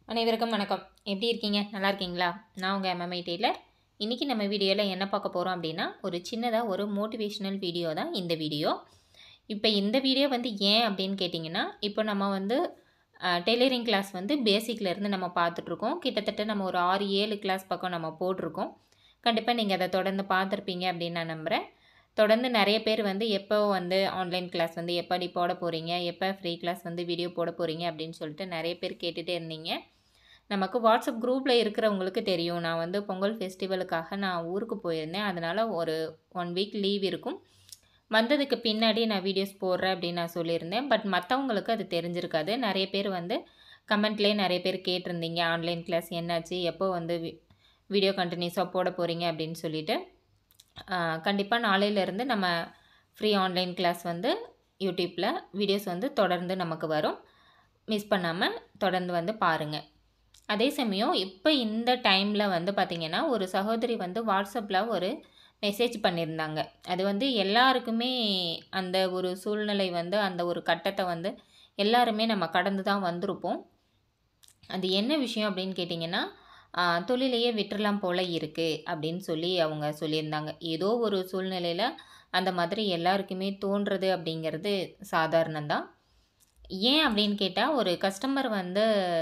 அனைவருக்கும் வணக்கம் எப்படி இருக்கீங்க நல்லா இருக்கீங்களா நான் உங்கள் எம்எம்ஐ டெய்லர் இன்றைக்கி நம்ம வீடியோவில் என்ன பார்க்க போகிறோம் அப்படின்னா ஒரு சின்னதாக ஒரு மோட்டிவேஷ்னல் வீடியோ தான் இந்த வீடியோ இப்போ இந்த வீடியோ வந்து ஏன் அப்படின்னு கேட்டிங்கன்னா இப்போ நம்ம வந்து டெய்லரிங் கிளாஸ் வந்து பேசிக்லேருந்து நம்ம பார்த்துட்ருக்கோம் கிட்டத்தட்ட நம்ம ஒரு ஆறு ஏழு கிளாஸ் பக்கம் நம்ம போட்டிருக்கோம் கண்டிப்பாக நீங்கள் அதை தொடர்ந்து பார்த்துருப்பீங்க அப்படின்னு நான் நம்புகிறேன் தொடர்ந்து நிறைய பேர் வந்து எப்போ வந்து ஆன்லைன் கிளாஸ் வந்து எப்படி போட போகிறீங்க எப்போ ஃப்ரீ கிளாஸ் வந்து வீடியோ போட போகிறீங்க அப்படின்னு சொல்லிட்டு நிறைய பேர் கேட்டுகிட்டே இருந்தீங்க நமக்கு வாட்ஸ்அப் குரூப்பில் இருக்கிறவங்களுக்கு தெரியும் நான் வந்து பொங்கல் ஃபெஸ்டிவலுக்காக நான் ஊருக்கு போயிருந்தேன் அதனால் ஒரு ஒன் வீக் லீவ் இருக்கும் வந்ததுக்கு பின்னாடி நான் வீடியோஸ் போடுறேன் அப்படின்னு நான் சொல்லியிருந்தேன் பட் மற்றவங்களுக்கு அது தெரிஞ்சிருக்காது நிறைய பேர் வந்து கமெண்ட்லேயே நிறைய பேர் கேட்டிருந்தீங்க ஆன்லைன் கிளாஸ் என்னாச்சு எப்போ வந்து வீடியோ கண்டினியூஸாக போட போகிறீங்க அப்படின்னு சொல்லிட்டு கண்டிப்பாக நாளையிலேருந்து நம்ம ஃப்ரீ ஆன்லைன் கிளாஸ் வந்து யூடியூப்பில் வீடியோஸ் வந்து தொடர்ந்து நமக்கு வரும் மிஸ் பண்ணாமல் தொடர்ந்து வந்து பாருங்கள் அதே சமயம் இப்போ இந்த டைமில் வந்து பார்த்திங்கன்னா ஒரு சகோதரி வந்து வாட்ஸ்அப்பில் ஒரு மெசேஜ் பண்ணியிருந்தாங்க அது வந்து எல்லாருக்குமே அந்த ஒரு சூழ்நிலை வந்து அந்த ஒரு கட்டத்தை வந்து எல்லாருமே நம்ம கடந்து தான் வந்திருப்போம் அது என்ன விஷயம் அப்படின்னு கேட்டிங்கன்னா தொழிலையே விட்டுறலாம் போல் இருக்குது அப்படின்னு சொல்லி அவங்க சொல்லியிருந்தாங்க ஏதோ ஒரு சூழ்நிலையில் அந்த மாதிரி எல்லாருக்குமே தோன்றுறது அப்படிங்கிறது சாதாரணம்தான் ஏன் அப்படின்னு கேட்டால் ஒரு கஸ்டமர் வந்து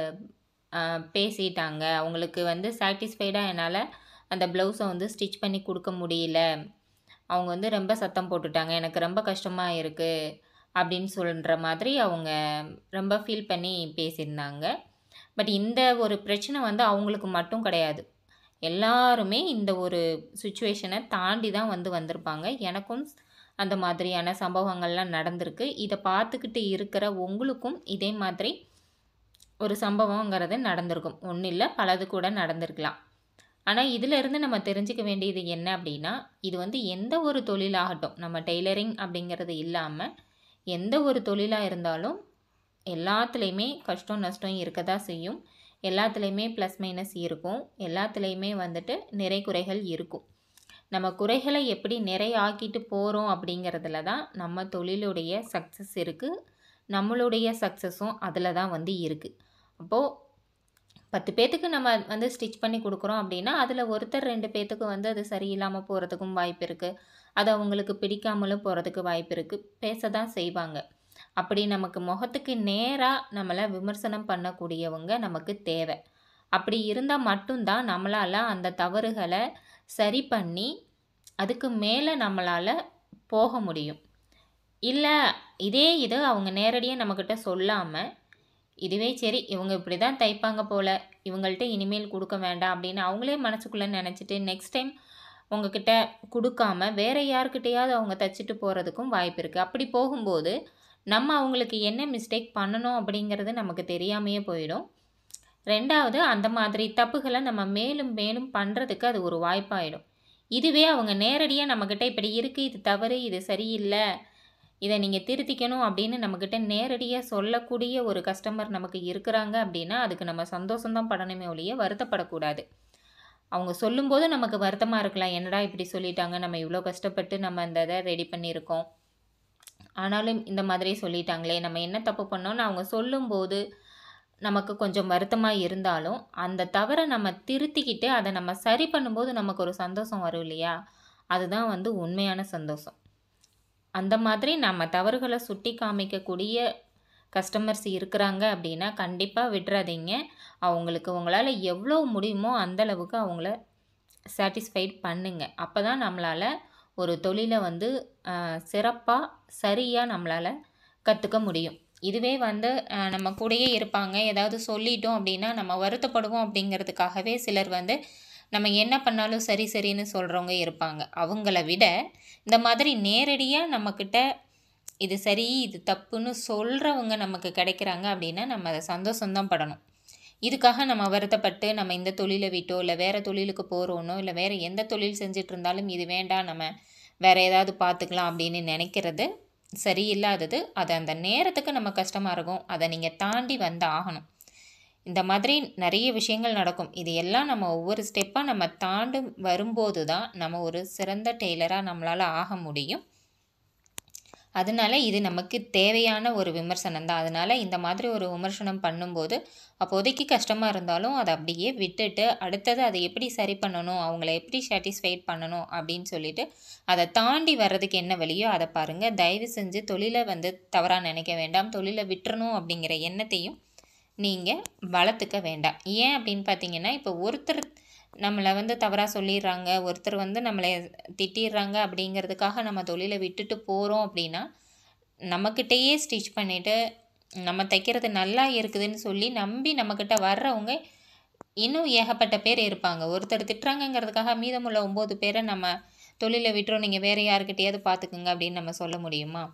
பேசிட்டாங்க அவங்களுக்கு வந்து சாட்டிஸ்ஃபைடாக என்னால் அந்த ப்ளவுஸை வந்து ஸ்டிச் பண்ணி கொடுக்க முடியல அவங்க வந்து ரொம்ப சத்தம் போட்டுட்டாங்க எனக்கு ரொம்ப கஷ்டமாக இருக்குது அப்படின்னு சொல்கிற மாதிரி அவங்க ரொம்ப ஃபீல் பண்ணி பேசியிருந்தாங்க பட் இந்த ஒரு பிரச்சனை வந்து அவங்களுக்கு மட்டும் கிடையாது எல்லாருமே இந்த ஒரு சுச்சுவேஷனை தாண்டி தான் வந்து வந்திருப்பாங்க எனக்கும் அந்த மாதிரியான சம்பவங்கள்லாம் நடந்திருக்கு இதை பார்த்துக்கிட்டு இருக்கிற உங்களுக்கும் இதே மாதிரி ஒரு சம்பவங்கிறது நடந்திருக்கும் ஒன்றும் இல்லை பலது கூட நடந்திருக்கலாம் ஆனால் இதிலிருந்து நம்ம தெரிஞ்சுக்க வேண்டியது என்ன அப்படின்னா இது வந்து எந்த ஒரு தொழிலாகட்டும் நம்ம டெய்லரிங் அப்படிங்கிறது இல்லாமல் எந்த ஒரு தொழிலாக இருந்தாலும் எல்லாத்துலேயுமே கஷ்டம் நஷ்டம் இருக்க தான் செய்யும் எல்லாத்துலேயுமே ப்ளஸ் மைனஸ் இருக்கும் எல்லாத்துலேயுமே வந்துட்டு நிறை குறைகள் இருக்கும் நம்ம குறைகளை எப்படி நிறை ஆக்கிட்டு போகிறோம் அப்படிங்கிறதுல தான் நம்ம தொழிலுடைய சக்ஸஸ் இருக்குது நம்மளுடைய சக்ஸஸும் அதில் தான் வந்து இருக்குது அப்போது பத்து பேர்த்துக்கு நம்ம வந்து ஸ்டிச் பண்ணி கொடுக்குறோம் அப்படின்னா அதில் ஒருத்தர் ரெண்டு பேர்த்துக்கு வந்து அது சரியில்லாமல் போகிறதுக்கும் வாய்ப்பு இருக்குது அது அவங்களுக்கு பிடிக்காமலும் போகிறதுக்கு வாய்ப்பு இருக்குது பேச தான் செய்வாங்க அப்படி நமக்கு முகத்துக்கு நேராக நம்மளை விமர்சனம் பண்ணக்கூடியவங்க நமக்கு தேவை அப்படி இருந்தால் மட்டும்தான் நம்மளால் அந்த தவறுகளை சரி பண்ணி அதுக்கு மேலே நம்மளால் போக முடியும் இல்லை இதே இது அவங்க நேரடியாக நம்மக்கிட்ட சொல்லாமல் இதுவே சரி இவங்க இப்படி தான் தைப்பாங்க போல் இவங்கள்ட்ட இனிமேல் கொடுக்க வேண்டாம் அப்படின்னு அவங்களே மனசுக்குள்ளே நினச்சிட்டு நெக்ஸ்ட் டைம் உங்ககிட்ட கொடுக்காம வேறு யாருக்கிட்டையாவது அவங்க தைச்சிட்டு போகிறதுக்கும் வாய்ப்பு இருக்குது அப்படி போகும்போது நம்ம அவங்களுக்கு என்ன மிஸ்டேக் பண்ணணும் அப்படிங்கிறது நமக்கு தெரியாமையே போயிடும் ரெண்டாவது அந்த மாதிரி தப்புகளை நம்ம மேலும் மேலும் பண்ணுறதுக்கு அது ஒரு வாய்ப்பாயிடும் இதுவே அவங்க நேரடியாக நம்மக்கிட்ட இப்படி இருக்குது இது தவறு இது சரியில்லை இதை நீங்கள் திருத்திக்கணும் அப்படின்னு நம்மக்கிட்ட நேரடியாக சொல்லக்கூடிய ஒரு கஸ்டமர் நமக்கு இருக்கிறாங்க அப்படின்னா அதுக்கு நம்ம சந்தோஷம்தான் படணுமே ஒழிய வருத்தப்படக்கூடாது அவங்க சொல்லும்போது நமக்கு வருத்தமாக இருக்கலாம் என்னடா இப்படி சொல்லிட்டாங்க நம்ம இவ்வளோ கஷ்டப்பட்டு நம்ம அந்த இதை ரெடி பண்ணியிருக்கோம் ஆனாலும் இந்த மாதிரி சொல்லிட்டாங்களே நம்ம என்ன தப்பு பண்ணோன்னு அவங்க சொல்லும்போது நமக்கு கொஞ்சம் வருத்தமாக இருந்தாலும் அந்த தவறை நம்ம திருத்திக்கிட்டு அதை நம்ம சரி பண்ணும்போது நமக்கு ஒரு சந்தோஷம் வரும் இல்லையா அதுதான் வந்து உண்மையான சந்தோஷம் அந்த மாதிரி நம்ம தவறுகளை சுட்டி காமிக்கக்கூடிய கஸ்டமர்ஸ் இருக்கிறாங்க அப்படின்னா கண்டிப்பாக விட்டுறாதீங்க அவங்களுக்கு உங்களால் எவ்வளோ முடியுமோ அந்தளவுக்கு அவங்கள சாட்டிஸ்ஃபைட் பண்ணுங்க அப்போ தான் நம்மளால் ஒரு தொழிலை வந்து சிறப்பாக சரியாக நம்மளால் கற்றுக்க முடியும் இதுவே வந்து நம்ம கூடயே இருப்பாங்க ஏதாவது சொல்லிட்டோம் அப்படின்னா நம்ம வருத்தப்படுவோம் அப்படிங்கிறதுக்காகவே சிலர் வந்து நம்ம என்ன பண்ணாலும் சரி சரின்னு சொல்கிறவங்க இருப்பாங்க அவங்கள விட இந்த மாதிரி நேரடியாக நம்மக்கிட்ட இது சரி இது தப்புன்னு சொல்கிறவங்க நமக்கு கிடைக்கிறாங்க அப்படின்னா நம்ம அதை சந்தோஷம்தான் படணும் இதுக்காக நம்ம வருத்தப்பட்டு நம்ம இந்த தொழிலை விட்டோ இல்லை வேறு தொழிலுக்கு போகிறோனோ இல்லை வேறு எந்த தொழில் செஞ்சுட்டு இருந்தாலும் இது வேண்டாம் நம்ம வேறு ஏதாவது பார்த்துக்கலாம் அப்படின்னு நினைக்கிறது சரியில்லாதது அது அந்த நேரத்துக்கு நம்ம கஷ்டமாக இருக்கும் அதை நீங்கள் தாண்டி வந்து ஆகணும் இந்த மாதிரி நிறைய விஷயங்கள் நடக்கும் இது எல்லாம் நம்ம ஒவ்வொரு ஸ்டெப்பாக நம்ம தாண்டு வரும்போது தான் நம்ம ஒரு சிறந்த டெய்லராக நம்மளால் ஆக முடியும் அதனால இது நமக்கு தேவையான ஒரு விமர்சனம் தான் அதனால் இந்த மாதிரி ஒரு விமர்சனம் பண்ணும்போது அப்போதைக்கு கஷ்டமாக இருந்தாலும் அதை அப்படியே விட்டுட்டு அடுத்தது அதை எப்படி சரி பண்ணணும் அவங்கள எப்படி சாட்டிஸ்ஃபைட் பண்ணணும் அப்படின்னு சொல்லிட்டு அதை தாண்டி வர்றதுக்கு என்ன வழியோ அதை பாருங்கள் தயவு செஞ்சு தொழிலை வந்து தவறாக நினைக்க வேண்டாம் தொழிலை விட்டுறணும் அப்படிங்கிற எண்ணத்தையும் நீங்கள் வளர்த்துக்க வேண்டாம் ஏன் அப்படின்னு பார்த்தீங்கன்னா இப்போ ஒருத்தர் நம்மளை வந்து தவறாக சொல்லிடுறாங்க ஒருத்தர் வந்து நம்மளை திட்டிடுறாங்க அப்படிங்கிறதுக்காக நம்ம தொழிலை விட்டுட்டு போகிறோம் அப்படின்னா நம்மக்கிட்டேயே ஸ்டிச் பண்ணிவிட்டு நம்ம தைக்கிறது நல்லா இருக்குதுன்னு சொல்லி நம்பி நம்மக்கிட்ட வர்றவங்க இன்னும் ஏகப்பட்ட பேர் இருப்பாங்க ஒருத்தர் திட்டுறாங்கங்கிறதுக்காக மீதமுள்ள ஒம்பது பேரை நம்ம தொழிலை விட்டுறோம் நீங்கள் வேறு யாருக்கிட்டையாவது பார்த்துக்குங்க அப்படின்னு நம்ம சொல்ல முடியுமா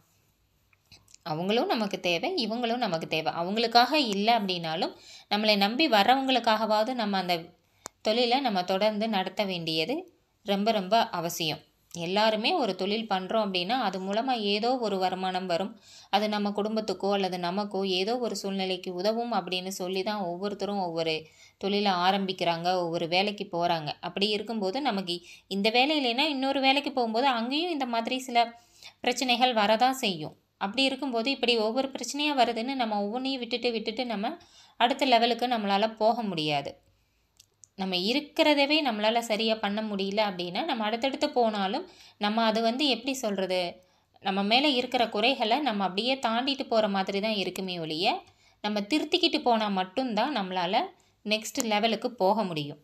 அவங்களும் நமக்கு தேவை இவங்களும் நமக்கு தேவை அவங்களுக்காக இல்லை அப்படின்னாலும் நம்மளை நம்பி வர்றவங்களுக்காகவாவது நம்ம அந்த தொழிலை நம்ம தொடர்ந்து நடத்த வேண்டியது ரொம்ப ரொம்ப அவசியம் எல்லாருமே ஒரு தொழில் பண்ணுறோம் அப்படின்னா அது மூலமாக ஏதோ ஒரு வருமானம் வரும் அது நம்ம குடும்பத்துக்கோ அல்லது நமக்கோ ஏதோ ஒரு சூழ்நிலைக்கு உதவும் அப்படின்னு சொல்லி தான் ஒவ்வொருத்தரும் ஒவ்வொரு தொழிலை ஆரம்பிக்கிறாங்க ஒவ்வொரு வேலைக்கு போகிறாங்க அப்படி இருக்கும்போது நமக்கு இந்த வேலை இல்லைன்னா இன்னொரு வேலைக்கு போகும்போது அங்கேயும் இந்த மாதிரி சில பிரச்சனைகள் வரதான் செய்யும் அப்படி இருக்கும்போது இப்படி ஒவ்வொரு பிரச்சனையாக வருதுன்னு நம்ம ஒவ்வொன்றையும் விட்டுட்டு விட்டுட்டு நம்ம அடுத்த லெவலுக்கு நம்மளால் போக முடியாது நம்ம இருக்கிறதவே நம்மளால் சரியாக பண்ண முடியல அப்படின்னா நம்ம அடுத்தடுத்து போனாலும் நம்ம அது வந்து எப்படி சொல்கிறது நம்ம மேலே இருக்கிற குறைகளை நம்ம அப்படியே தாண்டிட்டு போகிற மாதிரி தான் இருக்குமே ஒழிய நம்ம திருத்திக்கிட்டு போனால் மட்டும்தான் நம்மளால் நெக்ஸ்ட் லெவலுக்கு போக முடியும்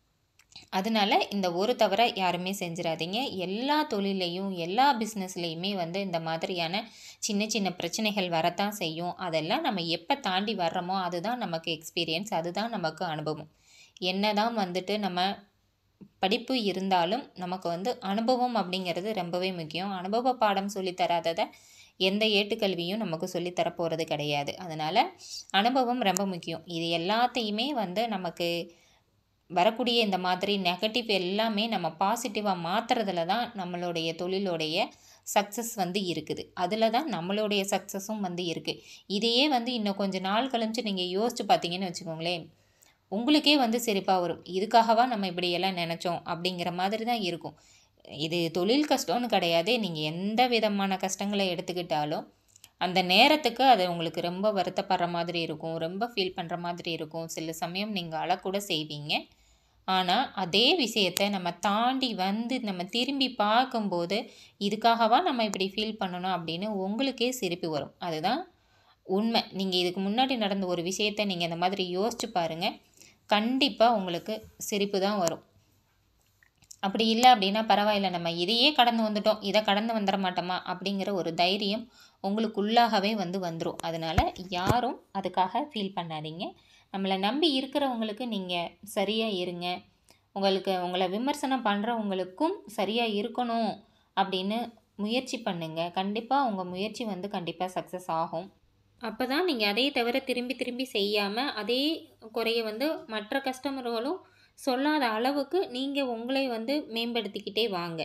அதனால இந்த ஒரு தவிர யாருமே செஞ்சிடாதீங்க எல்லா தொழிலையும் எல்லா பிஸ்னஸ்லேயுமே வந்து இந்த மாதிரியான சின்ன சின்ன பிரச்சனைகள் வரத்தான் செய்யும் அதெல்லாம் நம்ம எப்போ தாண்டி வர்றோமோ அதுதான் நமக்கு எக்ஸ்பீரியன்ஸ் அதுதான் நமக்கு அனுபவம் என்ன தான் வந்துட்டு நம்ம படிப்பு இருந்தாலும் நமக்கு வந்து அனுபவம் அப்படிங்கிறது ரொம்பவே முக்கியம் அனுபவ பாடம் சொல்லித்தராததை எந்த ஏட்டுக்கல்வியும் நமக்கு சொல்லித்தர போகிறது கிடையாது அதனால் அனுபவம் ரொம்ப முக்கியம் இது எல்லாத்தையுமே வந்து நமக்கு வரக்கூடிய இந்த மாதிரி நெகட்டிவ் எல்லாமே நம்ம பாசிட்டிவாக மாற்றுறதுல தான் நம்மளுடைய தொழிலுடைய சக்ஸஸ் வந்து இருக்குது அதில் தான் நம்மளுடைய சக்ஸஸும் வந்து இருக்குது இதையே வந்து இன்னும் கொஞ்சம் நாள் கழிச்சு நீங்கள் யோசிச்சு பார்த்தீங்கன்னு வச்சுக்கோங்களேன் உங்களுக்கே வந்து சிரிப்பாக வரும் இதுக்காகவா நம்ம இப்படியெல்லாம் நினச்சோம் அப்படிங்கிற மாதிரி தான் இருக்கும் இது தொழில் கஷ்டம்னு கிடையாது நீங்கள் எந்த விதமான கஷ்டங்களை எடுத்துக்கிட்டாலும் அந்த நேரத்துக்கு அது உங்களுக்கு ரொம்ப வருத்தப்படுற மாதிரி இருக்கும் ரொம்ப ஃபீல் பண்ணுற மாதிரி இருக்கும் சில சமயம் நீங்கள் அழக்கூட செய்வீங்க ஆனால் அதே விஷயத்தை நம்ம தாண்டி வந்து நம்ம திரும்பி பார்க்கும்போது இதுக்காகவா நம்ம இப்படி ஃபீல் பண்ணணும் அப்படின்னு உங்களுக்கே சிரிப்பு வரும் அதுதான் உண்மை நீங்கள் இதுக்கு முன்னாடி நடந்த ஒரு விஷயத்தை நீங்கள் இந்த மாதிரி யோசிச்சு பாருங்கள் கண்டிப்பாக உங்களுக்கு சிரிப்பு தான் வரும் அப்படி இல்லை அப்படின்னா பரவாயில்ல நம்ம இதையே கடந்து வந்துட்டோம் இதை கடந்து வந்துட மாட்டோமா அப்படிங்கிற ஒரு தைரியம் உங்களுக்குள்ளாகவே வந்து வந்துடும் அதனால் யாரும் அதுக்காக ஃபீல் பண்ணாதீங்க நம்மளை நம்பி இருக்கிறவங்களுக்கு நீங்கள் சரியாக இருங்க உங்களுக்கு உங்களை விமர்சனம் பண்ணுறவங்களுக்கும் சரியாக இருக்கணும் அப்படின்னு முயற்சி பண்ணுங்கள் கண்டிப்பாக உங்கள் முயற்சி வந்து கண்டிப்பாக சக்ஸஸ் ஆகும் அப்போ தான் நீங்கள் அதே தவிர திரும்பி திரும்பி செய்யாமல் அதே குறைய வந்து மற்ற கஸ்டமர்களும் சொல்லாத அளவுக்கு நீங்கள் உங்களை வந்து மேம்படுத்திக்கிட்டே வாங்க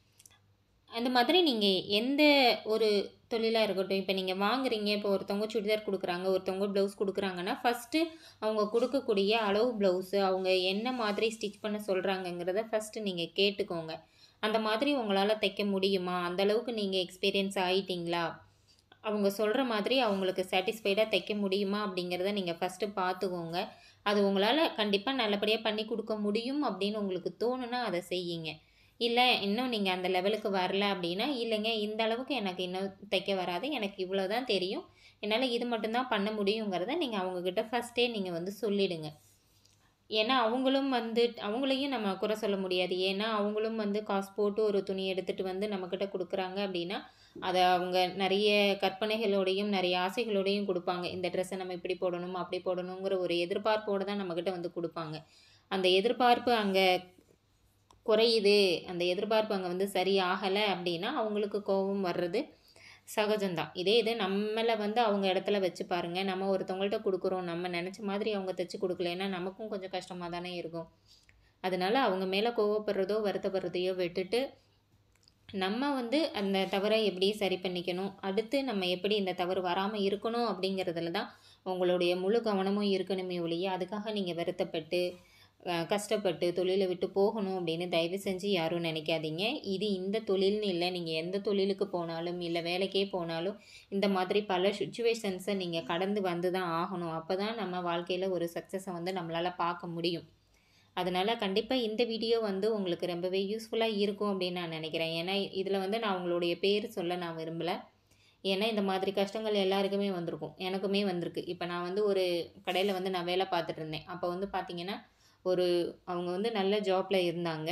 அந்த மாதிரி நீங்கள் எந்த ஒரு தொழிலாக இருக்கட்டும் இப்போ நீங்கள் வாங்குறீங்க இப்போ ஒருத்தவங்க சுடிதார் கொடுக்குறாங்க ஒருத்தவங்க ப்ளவுஸ் கொடுக்குறாங்கன்னா ஃபஸ்ட்டு அவங்க கொடுக்கக்கூடிய அளவு ப்ளவுஸு அவங்க என்ன மாதிரி ஸ்டிச் பண்ண சொல்கிறாங்கங்கிறத ஃபஸ்ட்டு நீங்கள் கேட்டுக்கோங்க அந்த மாதிரி உங்களால் தைக்க முடியுமா அந்த அளவுக்கு நீங்கள் எக்ஸ்பீரியன்ஸ் ஆகிட்டிங்களா அவங்க சொல்கிற மாதிரி அவங்களுக்கு சாட்டிஸ்ஃபைடாக தைக்க முடியுமா அப்படிங்கிறத நீங்கள் ஃபஸ்ட்டு பார்த்துக்கோங்க அது உங்களால் கண்டிப்பாக நல்லபடியாக பண்ணி கொடுக்க முடியும் அப்படின்னு உங்களுக்கு தோணுனா அதை செய்யுங்க இல்லை இன்னும் நீங்கள் அந்த லெவலுக்கு வரல அப்படின்னா இல்லைங்க இந்த அளவுக்கு எனக்கு இன்னும் தைக்க வராது எனக்கு இவ்வளோ தான் தெரியும் என்னால் இது மட்டும்தான் பண்ண முடியுங்கிறத நீங்கள் அவங்கக்கிட்ட ஃபஸ்ட்டே நீங்கள் வந்து சொல்லிடுங்க ஏன்னா அவங்களும் வந்து அவங்களையும் நம்ம குறை சொல்ல முடியாது ஏன்னா அவங்களும் வந்து காசு போட்டு ஒரு துணி எடுத்துகிட்டு வந்து நம்மக்கிட்ட கொடுக்குறாங்க அப்படின்னா அதை அவங்க நிறைய கற்பனைகளோடையும் நிறைய ஆசைகளோடையும் கொடுப்பாங்க இந்த ட்ரெஸ்ஸை நம்ம இப்படி போடணும் அப்படி போடணுங்கிற ஒரு எதிர்பார்ப்போடு தான் நம்மக்கிட்ட வந்து கொடுப்பாங்க அந்த எதிர்பார்ப்பு அங்கே குறையுது அந்த எதிர்பார்ப்பு அங்கே வந்து சரியாகலை அப்படின்னா அவங்களுக்கு கோபம் வர்றது சகஜம்தான் இதே இது நம்மளை வந்து அவங்க இடத்துல வச்சு பாருங்கள் நம்ம ஒருத்தவங்கள்ட்ட கொடுக்குறோம் நம்ம நினச்ச மாதிரி அவங்க தைச்சி கொடுக்கலன்னா நமக்கும் கொஞ்சம் கஷ்டமாக தானே இருக்கும் அதனால அவங்க மேலே கோவப்படுறதோ வருத்தப்படுறதையோ விட்டுட்டு நம்ம வந்து அந்த தவறை எப்படி சரி பண்ணிக்கணும் அடுத்து நம்ம எப்படி இந்த தவறு வராமல் இருக்கணும் அப்படிங்கிறதுல தான் உங்களுடைய முழு கவனமும் இருக்கணுமே ஒழிய அதுக்காக நீங்கள் வருத்தப்பட்டு அஹ், கஷ்டப்பட்டு தொழிலை விட்டு போகணும் அப்படின்னு தயவு செஞ்சு யாரும் நினைக்காதீங்க இது இந்த தொழில்னு இல்லை நீங்கள் எந்த தொழிலுக்கு போனாலும் இல்லை வேலைக்கே போனாலும் இந்த மாதிரி பல சுச்சுவேஷன்ஸை நீங்கள் கடந்து வந்து தான் ஆகணும் அப்போ தான் நம்ம வாழ்க்கையில் ஒரு சக்ஸஸை வந்து நம்மளால் பார்க்க முடியும் அதனால் கண்டிப்பாக இந்த வீடியோ வந்து உங்களுக்கு ரொம்பவே யூஸ்ஃபுல்லாக இருக்கும் அப்படின்னு நான் நினைக்கிறேன் ஏன்னா இதில் வந்து நான் உங்களுடைய பேர் சொல்ல நான் விரும்பலை ஏன்னா இந்த மாதிரி கஷ்டங்கள் எல்லாருக்குமே வந்திருக்கும் எனக்குமே வந்திருக்கு இப்போ நான் வந்து ஒரு கடையில் வந்து நான் வேலை பார்த்துட்டு இருந்தேன் அப்போ வந்து பார்த்தீங்கன்னா ஒரு அவங்க வந்து நல்ல ஜாப்பில் இருந்தாங்க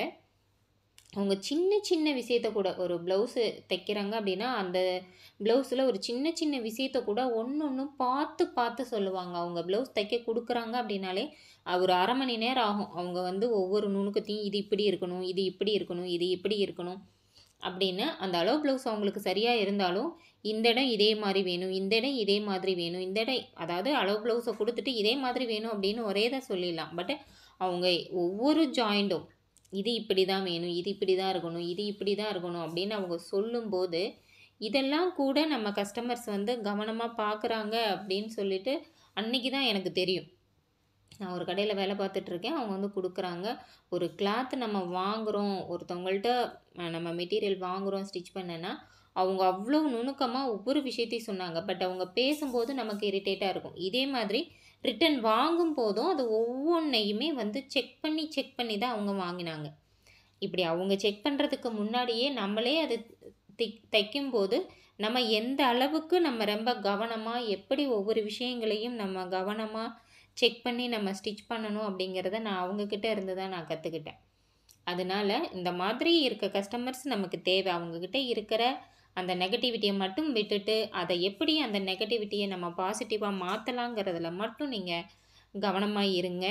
அவங்க சின்ன சின்ன விஷயத்த கூட ஒரு ப்ளவுஸு தைக்கிறாங்க அப்படின்னா அந்த ப்ளவுஸில் ஒரு சின்ன சின்ன விஷயத்த கூட ஒன்று ஒன்று பார்த்து பார்த்து சொல்லுவாங்க அவங்க ப்ளவுஸ் தைக்க கொடுக்குறாங்க அப்படின்னாலே அஹ், ஒரு அரை மணி நேரம் ஆகும் அவங்க வந்து ஒவ்வொரு நுணுக்கத்தையும் இது இப்படி இருக்கணும் இது இப்படி இருக்கணும் இது இப்படி இருக்கணும் அப்படின்னு அந்த அளவு ப்ளவுஸ் அவங்களுக்கு சரியாக இருந்தாலும் இந்த இடம் இதே மாதிரி வேணும் இந்த இடம் இதே மாதிரி வேணும் இந்த இடம் அதாவது அளவு ப்ளவுஸை கொடுத்துட்டு இதே மாதிரி வேணும் அப்படின்னு ஒரே தான் சொல்லிடலாம் பட் அவங்க ஒவ்வொரு ஜாயிண்ட்டும் இது இப்படி தான் வேணும் இது இப்படி தான் இருக்கணும் இது இப்படி தான் இருக்கணும் அப்படின்னு அவங்க சொல்லும்போது இதெல்லாம் கூட நம்ம கஸ்டமர்ஸ் வந்து கவனமாக பார்க்குறாங்க அப்படின்னு சொல்லிட்டு அன்னைக்கு தான் எனக்கு தெரியும் நான் ஒரு கடையில் வேலை பார்த்துட்ருக்கேன் அவங்க வந்து கொடுக்குறாங்க ஒரு கிளாத் நம்ம வாங்குகிறோம் ஒருத்தவங்கள்ட்ட அஹ், நம்ம மெட்டீரியல் வாங்குகிறோம் ஸ்டிச் பண்ணனா அவங்க அவ்வளோ நுணுக்கமாக ஒவ்வொரு விஷயத்தையும் சொன்னாங்க பட் அவங்க பேசும்போது நமக்கு இரிட்டேட்டாக இருக்கும் இதே மாதிரி ரிட்டன் வாங்கும் போதும் அது ஒவ்வொன்றையுமே வந்து செக் பண்ணி செக் பண்ணி தான் அவங்க வாங்கினாங்க இப்படி அவங்க செக் பண்ணுறதுக்கு முன்னாடியே நம்மளே அது தை தைக்கும்போது நம்ம எந்த அளவுக்கு நம்ம ரொம்ப கவனமாக எப்படி ஒவ்வொரு விஷயங்களையும் நம்ம கவனமாக செக் பண்ணி நம்ம ஸ்டிச் பண்ணணும் அப்படிங்கிறத நான் அவங்கக்கிட்ட இருந்து தான் நான் கற்றுக்கிட்டேன் அதனால இந்த மாதிரி இருக்க கஸ்டமர்ஸ் நமக்கு தேவை அவங்கக்கிட்ட இருக்கிற அந்த நெகட்டிவிட்டியை மட்டும் விட்டுட்டு அதை எப்படி அந்த நெகட்டிவிட்டியை நம்ம பாசிட்டிவாக மாற்றலாங்கிறதுல மட்டும் நீங்கள் கவனமாக இருங்க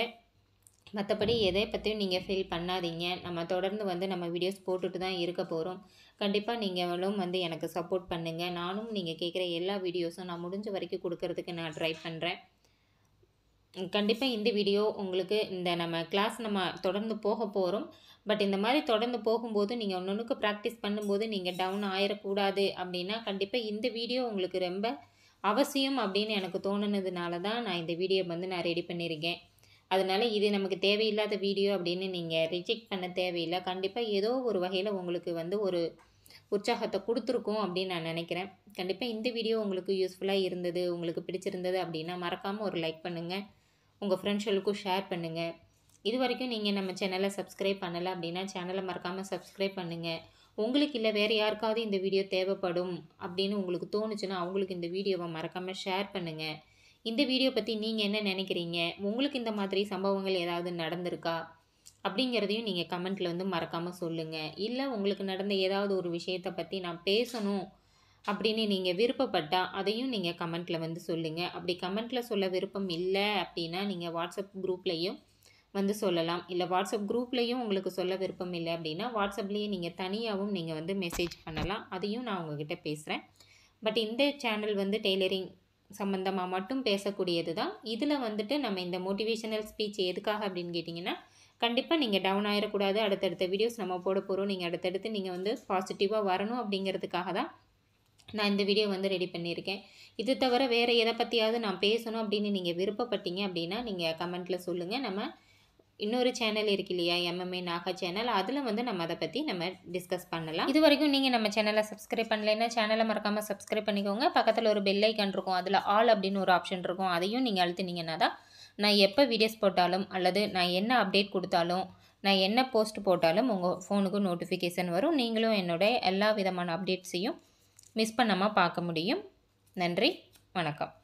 மற்றபடி எதை பற்றியும் நீங்கள் ஃபீல் பண்ணாதீங்க நம்ம தொடர்ந்து வந்து நம்ம வீடியோஸ் போட்டுட்டு தான் இருக்க போகிறோம் கண்டிப்பாக நீங்களும் வந்து எனக்கு சப்போர்ட் பண்ணுங்கள் நானும் நீங்கள் கேட்குற எல்லா வீடியோஸும் நான் முடிஞ்ச வரைக்கும் கொடுக்கறதுக்கு நான் ட்ரை பண்ணுறேன் கண்டிப்பாக இந்த வீடியோ உங்களுக்கு இந்த நம்ம கிளாஸ் நம்ம தொடர்ந்து போக போகிறோம் பட் இந்த மாதிரி தொடர்ந்து போகும்போது நீங்கள் ஒன்று ப்ராக்டிஸ் பண்ணும்போது நீங்கள் டவுன் ஆயிடக்கூடாது அப்படின்னா கண்டிப்பாக இந்த வீடியோ உங்களுக்கு ரொம்ப அவசியம் அப்படின்னு எனக்கு தோணுனதுனால தான் நான் இந்த வீடியோ வந்து நான் ரெடி பண்ணியிருக்கேன் அதனால இது நமக்கு தேவையில்லாத வீடியோ அப்படின்னு நீங்கள் ரிஜெக்ட் பண்ண தேவையில்லை கண்டிப்பாக ஏதோ ஒரு வகையில் உங்களுக்கு வந்து ஒரு உற்சாகத்தை கொடுத்துருக்கோம் அப்படின்னு நான் நினைக்கிறேன் கண்டிப்பாக இந்த வீடியோ உங்களுக்கு யூஸ்ஃபுல்லாக இருந்தது உங்களுக்கு பிடிச்சிருந்தது அப்படின்னா மறக்காமல் ஒரு லைக் பண்ணுங்கள் உங்கள் ஃப்ரெண்ட்ஸ்களுக்கும் ஷேர் பண்ணுங்கள் இது வரைக்கும் நீங்கள் நம்ம சேனலை சப்ஸ்கிரைப் பண்ணலை அப்படின்னா சேனலை மறக்காமல் சப்ஸ்கிரைப் பண்ணுங்கள் உங்களுக்கு இல்லை வேறு யாருக்காவது இந்த வீடியோ தேவைப்படும் அப்படின்னு உங்களுக்கு தோணுச்சுன்னா அவங்களுக்கு இந்த வீடியோவை மறக்காமல் ஷேர் பண்ணுங்கள் இந்த வீடியோ பற்றி நீங்கள் என்ன நினைக்கிறீங்க உங்களுக்கு இந்த மாதிரி சம்பவங்கள் ஏதாவது நடந்திருக்கா அப்படிங்கிறதையும் நீங்கள் கமெண்ட்டில் வந்து மறக்காமல் சொல்லுங்கள் இல்லை உங்களுக்கு நடந்த ஏதாவது ஒரு விஷயத்தை பற்றி நான் பேசணும் அப்படின்னு நீங்கள் விருப்பப்பட்டால் அதையும் நீங்கள் கமெண்ட்டில் வந்து சொல்லுங்கள் அப்படி கமெண்ட்டில் சொல்ல விருப்பம் இல்லை அப்படின்னா நீங்கள் வாட்ஸ்அப் குரூப்லேயும் வந்து சொல்லலாம் இல்லை வாட்ஸ்அப் குரூப்லேயும் உங்களுக்கு சொல்ல விருப்பம் இல்லை அப்படின்னா வாட்ஸ்அப்லேயே நீங்கள் தனியாகவும் நீங்கள் வந்து மெசேஜ் பண்ணலாம் அதையும் நான் உங்ககிட்ட பேசுகிறேன் பட் இந்த சேனல் வந்து டெய்லரிங் சம்மந்தமாக மட்டும் பேசக்கூடியது தான் இதில் வந்துட்டு நம்ம இந்த மோட்டிவேஷனல் ஸ்பீச் எதுக்காக அப்படின்னு கேட்டிங்கன்னா கண்டிப்பாக நீங்கள் டவுன் ஆகிடக்கூடாது அடுத்தடுத்த வீடியோஸ் நம்ம போட போகிறோம் நீங்கள் அடுத்தடுத்து நீங்கள் வந்து பாசிட்டிவாக வரணும் அப்படிங்கிறதுக்காக தான் நான் இந்த வீடியோ வந்து ரெடி பண்ணியிருக்கேன் இது தவிர வேறு எதை பற்றியாவது நான் பேசணும் அப்படின்னு நீங்கள் விருப்பப்பட்டீங்க அப்படின்னா நீங்கள் கமெண்ட்டில் சொல்லுங்கள் நம்ம இன்னொரு சேனல் இருக்கு இல்லையா எம்எம்ஏ நாகா சேனல் அதில் வந்து நம்ம அதை பற்றி நம்ம டிஸ்கஸ் பண்ணலாம் இது வரைக்கும் நீங்கள் நம்ம சேனலை சப்ஸ்கிரைப் பண்ணலைன்னா சேனலை மறக்காமல் சப்ஸ்கிரைப் பண்ணிக்கோங்க பக்கத்தில் ஒரு பெல் ஐக்கான் இருக்கும் அதில் ஆல் அப்படின்னு ஒரு ஆப்ஷன் இருக்கும் அதையும் நீங்கள் அழுத்தினீங்கன்னா தான் நான் எப்போ வீடியோஸ் போட்டாலும் அல்லது நான் என்ன அப்டேட் கொடுத்தாலும் நான் என்ன போஸ்ட் போட்டாலும் உங்கள் ஃபோனுக்கு நோட்டிஃபிகேஷன் வரும் நீங்களும் என்னோட எல்லா விதமான அப்டேட்ஸையும் மிஸ் பண்ணாமல் பார்க்க முடியும் நன்றி வணக்கம்